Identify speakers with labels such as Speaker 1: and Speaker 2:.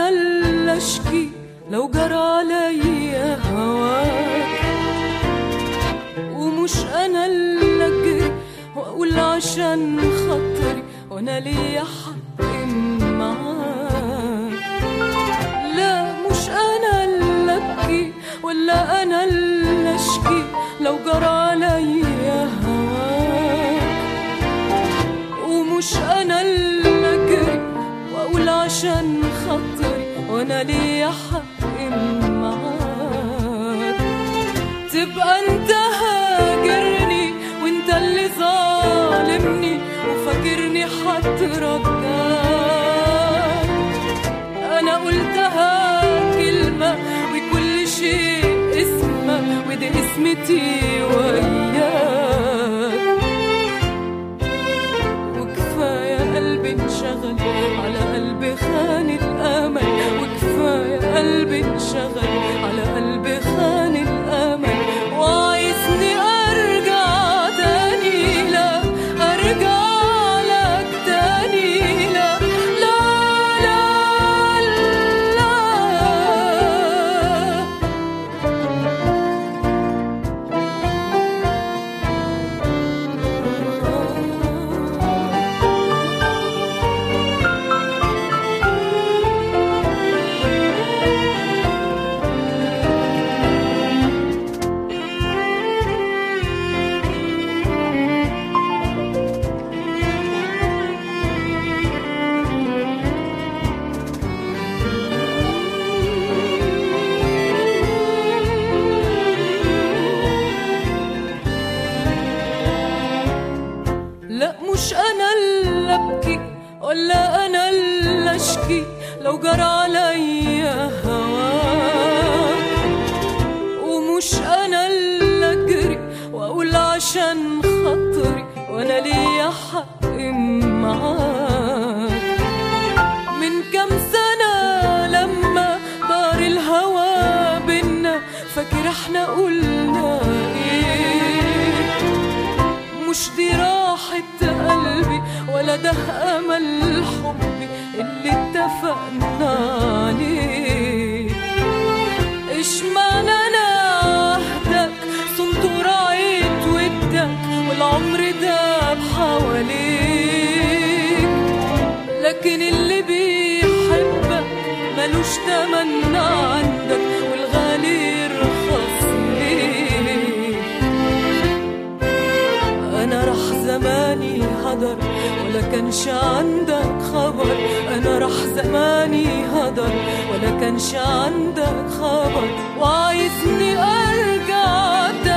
Speaker 1: انا اللي اشكي لو جرى عليا هواك ومش انا اللي اجري واقول عشان خاطري وانا ليا حق معاك لا مش انا اللي ابكي ولا انا اللي اشكي لو جرى عليا هواك ومش انا اللي اجري واقول عشان خاطري وانا ليا حق معاك تبقى انت هاجرني وانت اللي ظالمني وفاكرني هترجاك انا قلتها كلمة وكل شيء اسمه ودي اسمتي وياك وكفاية قلبي انشغل على قلبي خان الأمل وكفاية قلبي انشغل على قلبي خان الأمل وعايزني أرجع تاني لا أرجع لك تاني لا لا لا لا لا مش انا اللي ابكي ولا انا اللي اشكي لو جرى عليا هواك ومش انا اللي اجري واقول عشان خاطري وانا ليا حق معاك من كام سنة لما دار الهوى بينا فاكر احنا قلنا ايه مش دي راحة قلبي ولا ده أمل حبي اللي اتفقنا عليه إيش معنى أنا عهدك صنت وراعيت ودك والعمر داب حواليك لكن اللي بيحبك ملوش تمن عندك والغالي يرخص ليك انا راح زماني هدر ولا كانش عندك خبر انا راح زماني هدر ولا كانش عندك خبر وعايزني ارجع